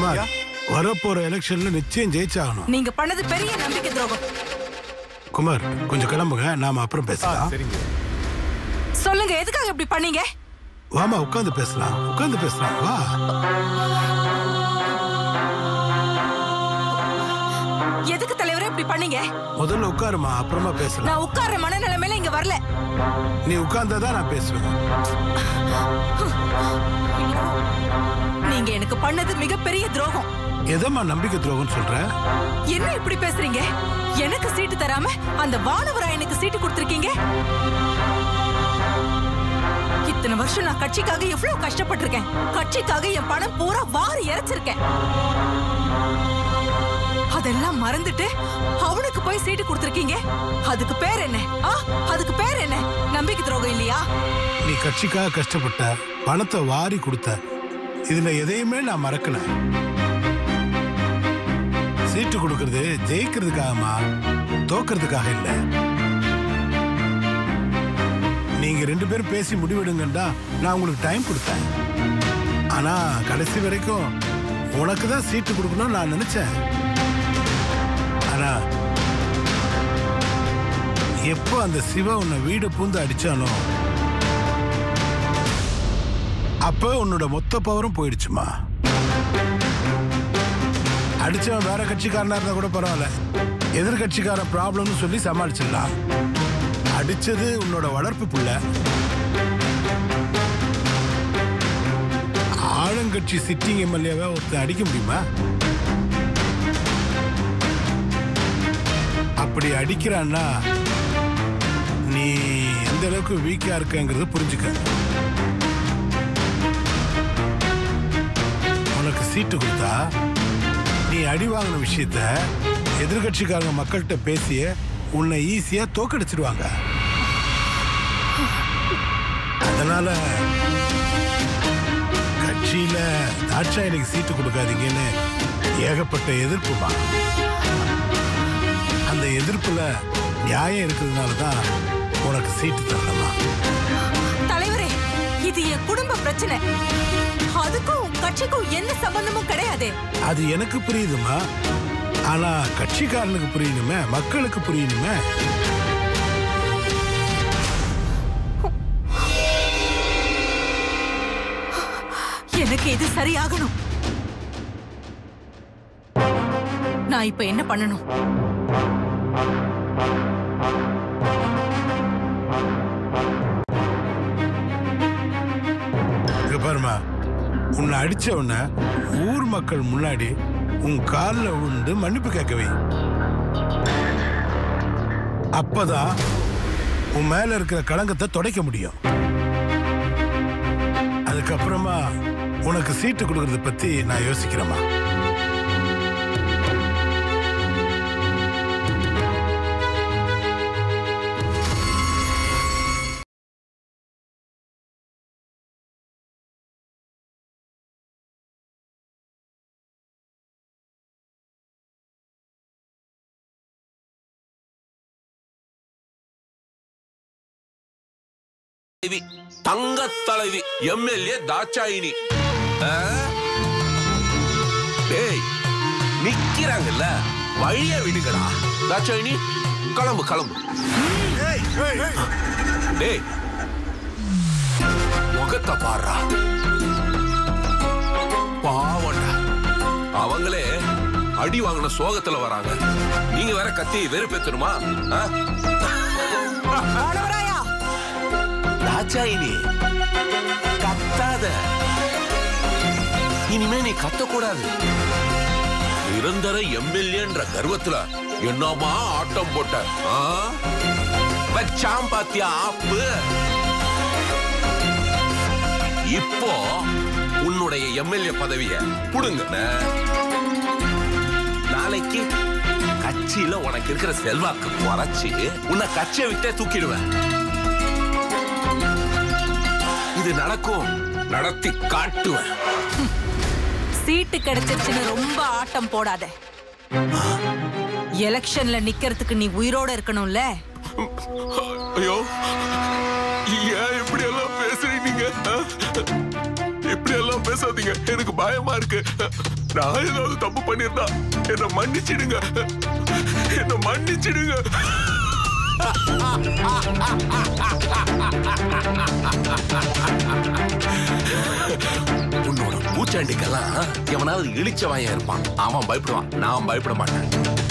குமார் வரப்போற எலெக்ஷன்ல நிச்சயம் ஜெயிச்சாகணும் நீங்க பண்ணது பெரிய நம்பிக்கை துரோகம் குமார் கொஞ்சம் கிளம்புங்க நாம அப்புறம் பேசலாம் சரிங்க சொல்லுங்க எதுக்காக இப்படி பண்ணீங்க வாமா உட்காந்து பேசலாம் உட்காந்து பேசலாம் வா எதுக்கு தலைவரே இப்படி பண்ணீங்க முதல்ல உட்காருமா அப்புறமா பேசலாம் நான் உட்கார்ற மனநிலைமையில இங்க வரல நீ உட்கார்ந்தாதான் நான் பேசுவேன் நீங்க எனக்கு பண்ணது மிகப்பெரிய துரோகம் எதம்மா நம்பிக்கை துரோகம்னு சொல்ற என்ன இப்படி பேசுறீங்க எனக்கு சீட்டு தராம அந்த வானவராயனுக்கு சீட்டு கொடுத்திருக்கீங்க இத்தனை வருஷம் நான் கட்சிக்காக எவ்வளவு கஷ்டப்பட்டிருக்கேன் கட்சிக்காக என் பணம் பூரா வாரி இறைச்சிருக்கேன் அதெல்லாம் மறந்துட்டு அவனுக்கு போய் சீட்டு கொடுத்திருக்கீங்க அதுக்கு பேர் என்ன ஆ அதுக்கு பேர் என்ன நம்பிக்கை துரோகம் இல்லையா நீ கட்சிக்காக கஷ்டப்பட்ட பணத்தை வாரி கொடுத்த இதுல எதையுமே நான் மறக்கல சீட்டு கொடுக்கறது ஜெயிக்கிறதுக்காகமா தோக்கிறதுக்காக இல்ல நீங்க ரெண்டு பேரும் பேசி முடிவெடுங்கண்டா நான் உங்களுக்கு டைம் கொடுத்தேன் ஆனா கடைசி வரைக்கும் உனக்கு தான் சீட்டு கொடுக்கணும்னு நான் நினைச்சேன் ஆனா எப்போ அந்த சிவா உன்னை வீடு பூந்து அடிச்சானோ அப்ப உன்னோட மொத்த பவரும் போயிடுச்சுமா அடிச்சவன் வேற கட்சிக்காரனா இருந்தா கூட பரவாயில்ல எதிர்கட்சிக்காரன் ப்ராப்ளம்னு சொல்லி சமாளிச்சிடலாம் அடிச்சது உன்னோட வளர்ப்பு புள்ள ஆளுங்கட்சி சிட்டிங் எம்எல்ஏவை ஒருத்தன் அடிக்க முடியுமா அப்படி அடிக்கிறான்னா நீ எந்த அளவுக்கு வீக்கா இருக்கங்கிறத புரிஞ்சுக்க உனக்கு சீட்டு கொடுத்தா நீ அடி வாங்கின விஷயத்த எதிர்கட்சிக்காரங்க மக்கள்கிட்ட பேசிய உன்னை ஈஸியா தோக்கடிச்சிடுவாங்க அதனால கட்சியில தாட்சாயணிக்கு சீட்டு கொடுக்காதீங்கன்னு ஏகப்பட்ட எதிர்ப்புமா அந்த எதிர்ப்புல நியாயம் இருக்கிறதுனால தான் உனக்கு சீட்டு தரணுமா தலைவரே இது என் குடும்ப பிரச்சனை அதுக்கும் கட்சிக்கும் எந்த சம்பந்தமும் கிடையாது அது எனக்கு புரியுதுமா ஆனா கட்சிக்காரனுக்கு புரியணுமே மக்களுக்கு புரியணுமே எனக்கு இது சரியாகணும் நான் இப்ப என்ன பண்ணணும் இங்க பாருமா உன்னை அடிச்ச உன்னை ஊர் மக்கள் முன்னாடி உன் காலில் விழுந்து மன்னிப்பு கேட்கவே அப்பதான் உன் மேல இருக்கிற களங்கத்தை துடைக்க முடியும் அதுக்கப்புறமா உனக்கு சீட்டு கொடுக்கறத பத்தி நான் யோசிக்கிறேம்மா தலைவி தங்க தலைவி எம்எல்ஏ தாட்சாயினி ஆ? டேய் நிக்கிறாங்கல்ல வழிய விடுங்கடா தாட்சாயினி கிளம்பு கிளம்பு டேய் முகத்தை பாடுறா பாவண்டா அவங்களே அடி வாங்கின சோகத்துல வராங்க நீங்க வேற கத்தி வெறுப்பேத்தணுமா ஆ? வானவராயா ராஜாயினி கத்தாத இனிமே நீ கத்தக்கூடாது நிரந்தர எம்எல்ஏன்ற கர்வத்துல என்னமா ஆட்டம் போட்ட ஆ? வச்சாம் பாத்தியா ஆப்பு இப்போ உன்னுடைய எம்எல்ஏ பதவிய புடுங்க நாளைக்கு கட்சியில உனக்கு இருக்கிற செல்வாக்கு குறைச்சு உன்னை கட்சியை விட்டே தூக்கிடுவேன் இது நடக்கும் நடத்தி காட்டுவேன் சீட்டு கிடைச்சிருச்சுன்னு ரொம்ப ஆட்டம் போடாத எலெக்ஷன்ல நிக்கிறதுக்கு நீ உயிரோட இருக்கணும்ல ஐயோ ஏன் இப்படி எல்லாம் பேசுறீங்க நீங்க இப்படி இப்படி எல்லாம் பேசாதீங்க எனக்கு பயமா இருக்கு நான் ஏதாவது தப்பு பண்ணிருந்தா என்ன மன்னிச்சிடுங்க என்ன மன்னிச்சிடுங்க உன்னோட பூச்சாண்டிக்கெல்லாம் எவனாவது இழிச்சவாயா இருப்பான் அவன் பயப்படுவான் நான் பயப்பட மாட்டேன்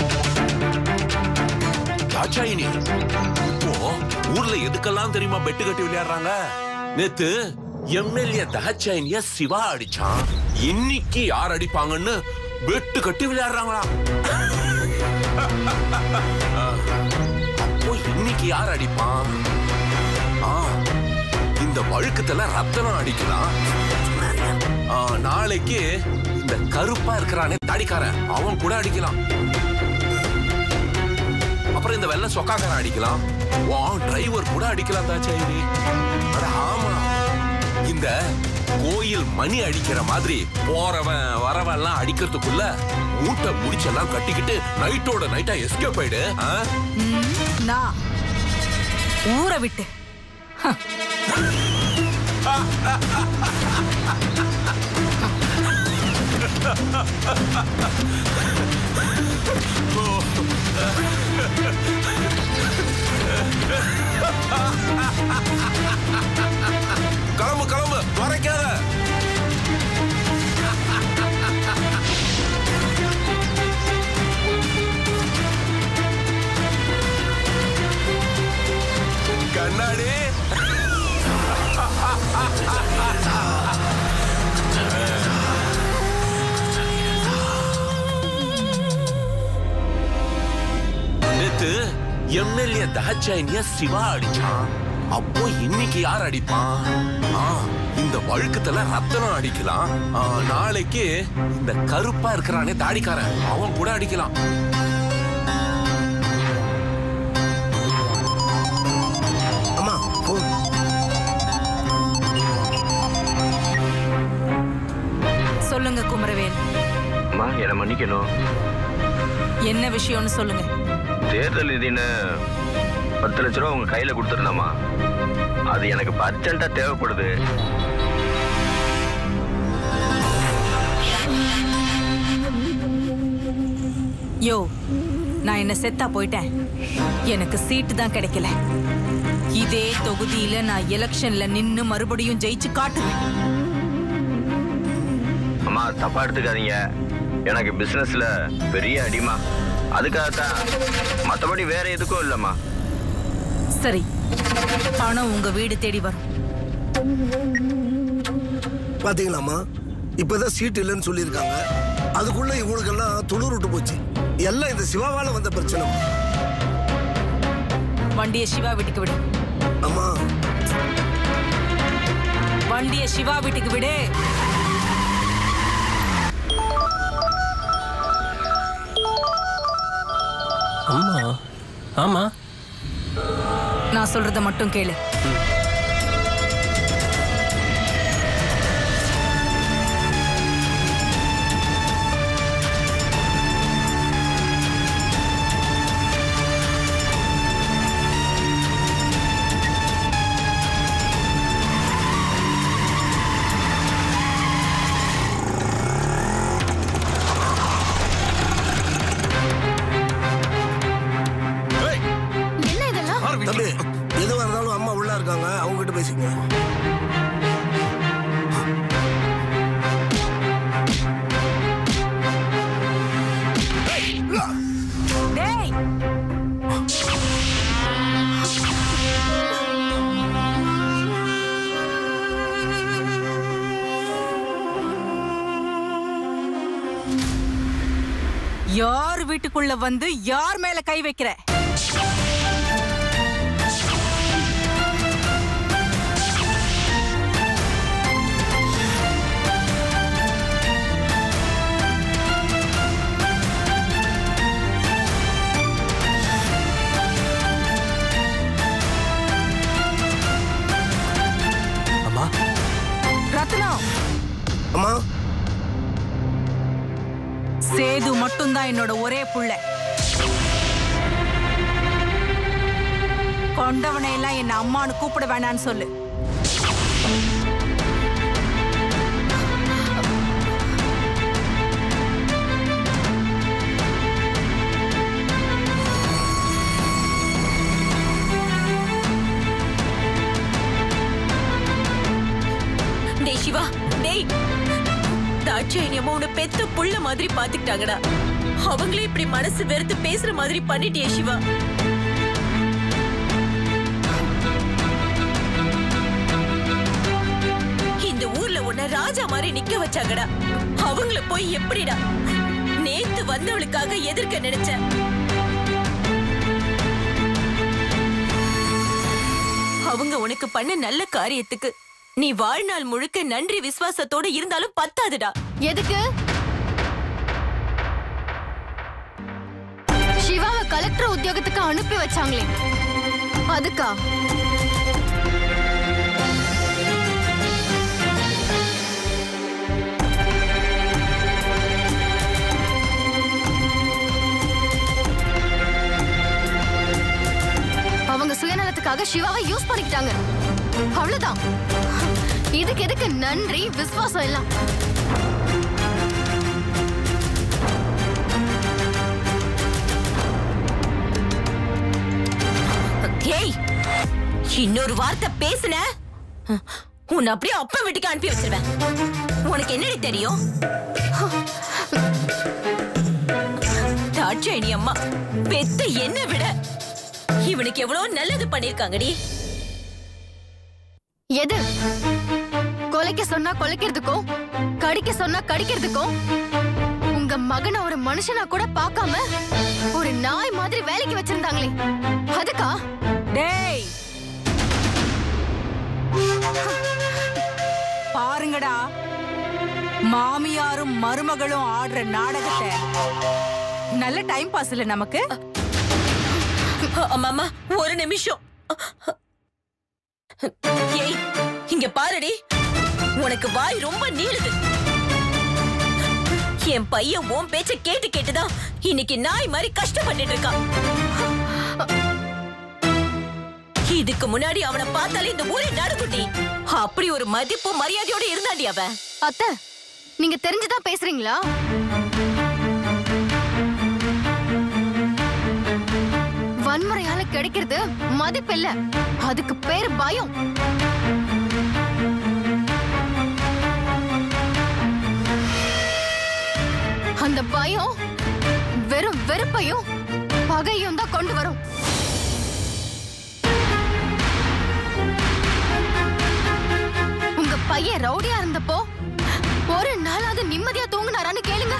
தாட்சாயினி இப்போ ஊர்ல எதுக்கெல்லாம் தெரியுமா பெட்டு கட்டி விளையாடுறாங்க நேத்து எம்எல்ஏ தாட்சாயினிய சிவா அடிச்சான் இன்னைக்கு யார் அடிப்பாங்கன்னு பெட்டு கட்டி விளையாடுறாங்களா அப்போ இன்னைக்கு யார் அடிப்பான் ஆ, இந்த வழுக்கத்துல ரத்தனம் அடிக்கலாம் ஆ, நாளைக்கு இந்த கருப்பா இருக்கிறானே தாடிக்காரன் அவன் கூட அடிக்கலாம் அப்புறம் இந்த வெள்ளை சொக்காக்காரன் அடிக்கலாம் உன் டிரைவர் கூட அடிக்கலாம் தாச்சாயிரி அட ஆமா இந்த கோயில் மணி அடிக்கிற மாதிரி போறவன் வரவன் எல்லாம் அடிக்கிறதுக்குள்ள மூட்டை முடிச்செல்லாம் கட்டிக்கிட்டு நைட்டோட நைட்டா எஸ்கேப் ஆயிடு ஆ? ம், நான் ஊரை விட்டு ஹ. கிளம்பு கிளம்பு மறைக்காத கண்ணாடி நேத்து எம்எல்ஏ தாட்சாயினிய சிவா அடிச்சான் அப்போ இன்னைக்கு யார் அடிப்பான் ஆ, இந்த வழுக்கத்துல ரத்தனம் அடிக்கலாம் ஆ, நாளைக்கு இந்த கருப்பா இருக்கிறானே தாடிக்காரன் அவன் கூட அடிக்கலாம் அம்மா போ சொல்லுங்க குமரவேல் அம்மா என்னை மன்னிக்கணும் என்ன விஷயம்னு சொல்லுங்க தேர்தல் நிதின்னு பத்து லட்ச ரூபா உங்க கையில கொடுத்துருந்தம்மா அது எனக்கு அர்ஜென்ட்டா தேவைப்படுது யோ நான் என்ன செத்தா போயிட்டேன் எனக்கு சீட்டு தான் கிடைக்கல இதே தொகுதியில நான் எலெக்ஷன்ல நின்னு மறுபடியும் ஜெயிச்சு காட்டுவேன் அம்மா தப்பா எடுத்துக்காதீங்க எனக்கு பிசினஸ்ல பெரிய அடிமா அதுக்காகத்தான் மற்றபடி வேற எதுக்கும் இல்லைம்மா சரி பணம் உங்க வீடு தேடி வரும் பாத்தீங்களாம்மா இப்பதான் சீட் இல்லைன்னு சொல்லியிருக்காங்க அதுக்குள்ள இவங்களுக்கெல்லாம் துளிர் விட்டு போச்சு எல்லாம் இந்த சிவாவால வந்த பிரச்சனை வண்டிய சிவா வீட்டுக்கு விடு அம்மா வண்டிய சிவா வீட்டுக்கு விடு அம்மா ஆமா நான் சொல்றத மட்டும் கேளு என்ன இதெல்லாம் தம்பி எதுவா இருந்தாலும் அம்மா உள்ள இருக்காங்க அவங்க கிட்ட பேசிக்கங்க டேய் யார் வீட்டுக்குள்ள வந்து யார் மேல கை வைக்கிற அம்மா ரத்னம் அம்மா சேது மட்டும்தான் என்னோட ஒரே புள்ள கொண்டவனை எல்லாம் என்ன அம்மான்னு கூப்பிட வேணான்னு சொல்லு டேய் தாட்சாயணி அம்மா உன்னை பெத்த புள்ள மாதிரி பாத்துக்கிட்டாங்கடா அவங்களே இப்படி மனசு வெறுத்து பேசுற மாதிரி பண்ணிட்டியே சிவா இந்த ஊர்ல உன்னை ராஜா மாதிரி நிக்க வச்சாங்கடா அவங்கள போய் எப்படிடா நேத்து வந்தவளுக்காக எதிர்க்க நினைச்சேன் அவங்க உனக்கு பண்ண நல்ல காரியத்துக்கு நீ வாழ்நாள் முழுக்க நன்றி விசுவாசத்தோட இருந்தாலும் பத்தாதுடா எதுக்கு சிவாவை கலெக்டர் உத்தியோகத்துக்கு அனுப்பி வச்சாங்களே அதுக்கா அவங்க சுயநலத்துக்காக சிவாவை யூஸ் பண்ணிக்கிட்டாங்க அவ்வளவுதான் இதுக்கு எதுக்கு நன்றி விசுவாசம் எல்லாம் ஏய் இன்னொரு வார்த்தை பேசுன உன்னை அப்படியே அப்பா வீட்டுக்கு அனுப்பி வச்சிருவேன் உனக்கு என்னடி தெரியும் தாட்சாயணி அம்மா பெத்த என்ன விட இவனுக்கு எவ்வளவு நல்லது பண்ணிருக்காங்கடி எது கொலைக்க சொன்னா கொலைக்கிறதுக்கும் கடிக்க சொன்னா கடிக்கிறதுக்கும் உங்க மகனை ஒரு மனுஷனா கூட பார்க்காம ஒரு நாய் மாதிரி வேலைக்கு வச்சிருந்தாங்களே அதுக்கா டேய் பாருங்கடா மாமியாரும் மருமகளும் ஆடுற நாடகத்தை நல்ல டைம் பாஸ் இல்ல நமக்கு அம்மா ஒரு நிமிஷம் ஏய் இங்க பாருடி உனக்கு வாய் ரொம்ப நீளுது என் பையன் உன் பேச்ச கேட்டு கேட்டுதான் இன்னைக்கு நாய் மாதிரி கஷ்டப்பட்டுட்டு இருக்கான் இதுக்கு முன்னாடி அவனை பார்த்தாலே இந்த ஊரே நடுக்குட்டி அப்படி ஒரு மதிப்பு மரியாதையோட இருந்தாண்டி அவன் அத்தை நீங்க தெரிஞ்சுதான் பேசுறீங்களா வன்முறையால கிடைக்கிறது மதிப்பில்ல அதுக்கு பேரு பயம் அந்த பயம் வெறும் வெறுப்பையும் பகையும் தான் கொண்டு வரும் உங்க பையன் ரவுடியா இருந்தப்போ ஒரு நாளாவது நிம்மதியா தூங்குனாரான்னு கேளுங்க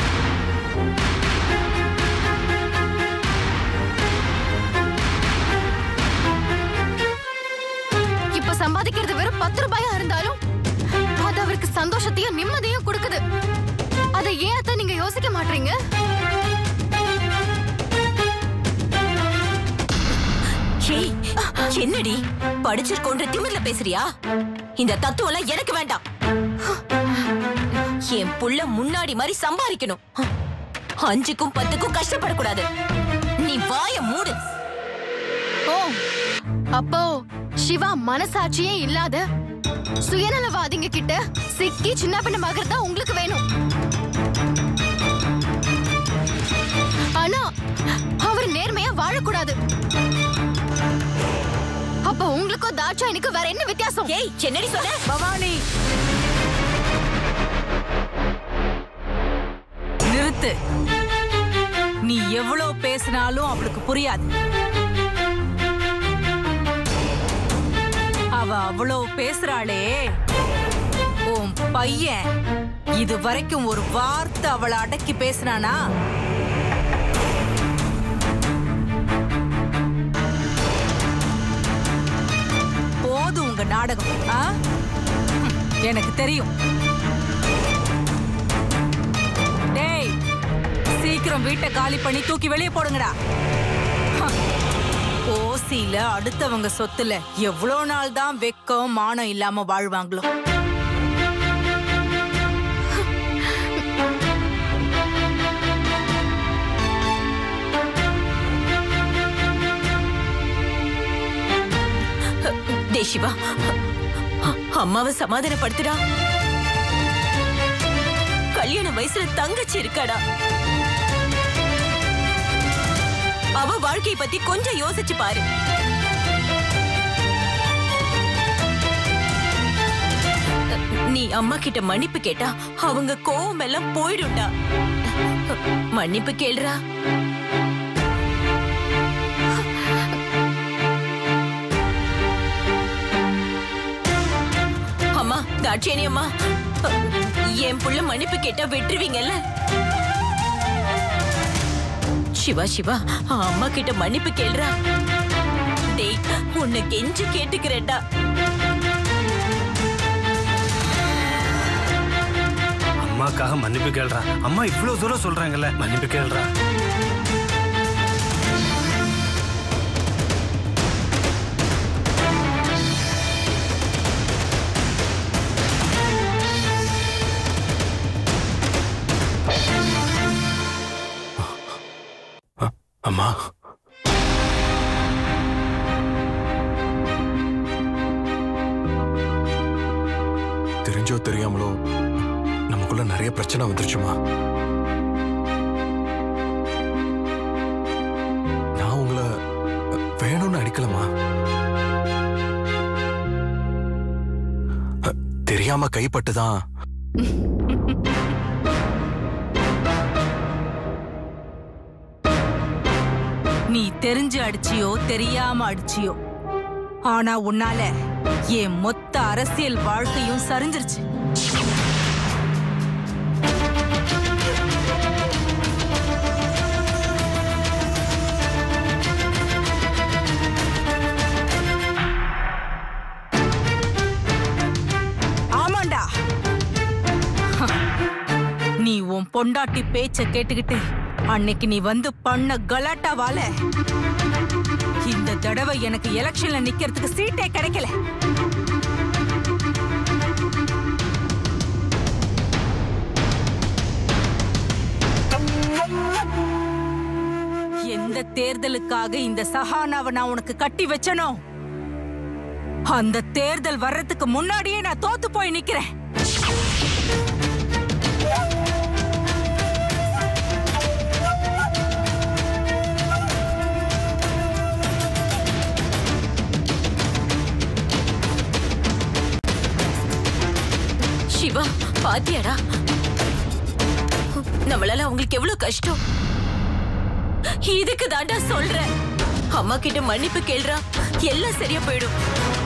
இப்ப சம்பாதிக்கிறது வெறும் பத்து ரூபாயா இருந்தாலும் அது அவருக்கு சந்தோஷத்தையும் நிம்மதியும் கொடுக்குது அதை ஏன் அத்தை நீங்க யோசிக்க மாட்டீங்க ஏய், என்னடி படிச்சிருக்கோன்ற திமிர்ல பேசுறியா இந்த தத்துவம் எல்லாம் எனக்கு வேண்டாம் என் புள்ள முன்னாடி மாதிரி சம்பாதிக்கணும் அஞ்சுக்கும் பத்துக்கும் கஷ்டப்படக்கூடாது நீ வாய மூடு ஓ அப்போ சிவா மனசாட்சியே இல்லாத சுயநலவாதிங்க கிட்ட சிக்கி சின்ன பின்னமாகிறது தான் உங்களுக்கு வேணும் ஆனா அவர் நேர்மையா வாழக்கூடாது அப்ப உங்களுக்கும் தாட்சாயனுக்கும் வேற என்ன வித்தியாசம் ஏய் என்னடி சொல்ல பவானி நிறுத்து நீ எவ்வளவு பேசினாலும் அவளுக்கு புரியாது அவ அவ்வளவு பேசுறாளே உன் பையன் இது வரைக்கும் ஒரு வார்த்தை அவளை அடக்கி பேசினானா போதும் உங்க நாடகம் ஆ? ம், எனக்கு தெரியும் டேய் சீக்கிரம் வீட்டை காலி பண்ணி தூக்கி வெளியே போடுங்கடா ஹ, ஓசியில அடுத்தவங்க சொத்துல எவ்வளோ நாள் தான் வெக்கம் மானம் இல்லாம வாழ்வாங்களோ டே சிவா அம்மாவை சமாதானப்படுத்துடா கல்யாண வயசுல தங்கச்சி இருக்காடா அவ வாழ்க்கைய பத்தி கொஞ்சம் யோசிச்சு பாரு நீ அம்மா கிட்ட மன்னிப்பு கேட்டா அவங்க கோவம் எல்லாம் போயிடும்டா மன்னிப்பு கேளுடா அம்மா தாட்சியணி அம்மா என் புள்ள மன்னிப்பு கேட்டா வெட்டுருவீங்கல்ல சிவா சிவா அம்மா கிட்ட மன்னிப்பு கேளுடா டேய் உன்னை கெஞ்சி கேட்டுக்கிறேன்டா அம்மாக்காக மன்னிப்பு கேள்றா அம்மா இவ்வளவு தூரம் சொல்றாங்கல்ல மன்னிப்பு கேள்றா அம்மா தெரிஞ்சோ தெரியாமலோ நமக்குள்ள நிறைய பிரச்சனை வந்துருச்சுமா நான் உங்களை அஹ், வேணும்னு அடிக்கலமா அஹ், தெரியாம கைப்பட்டுதான் நீ தெரிஞ்சு அடிச்சியோ தெரியாம அடிச்சியோ ஆனா உன்னால என் மொத்த அரசியல் வாழ்க்கையும் சரிஞ்சிருச்சு ஆமாண்டா ஹ, நீ உன் பொண்டாட்டி பேச்ச கேட்டுக்கிட்டு அன்னைக்கு நீ வந்து பண்ண கலாட்டாவால இந்த தடவை எனக்கு எலெக்ஷன்ல நிக்கிறதுக்கு சீட்டே கிடைக்கல எந்த தேர்தலுக்காக இந்த சஹானாவை நான் உனக்கு கட்டி வச்சனோ அந்த தேர்தல் வர்றதுக்கு முன்னாடியே நான் தோத்து போய் நிக்கிறேன் சிவா பாத்தியாடா நம்மளால அவங்களுக்கு எவ்வளவு கஷ்டம் இதுக்கு தாண்டா சொல்றேன் அம்மா கிட்ட மன்னிப்பு கேள்றா எல்லாம் சரியா போயிடும்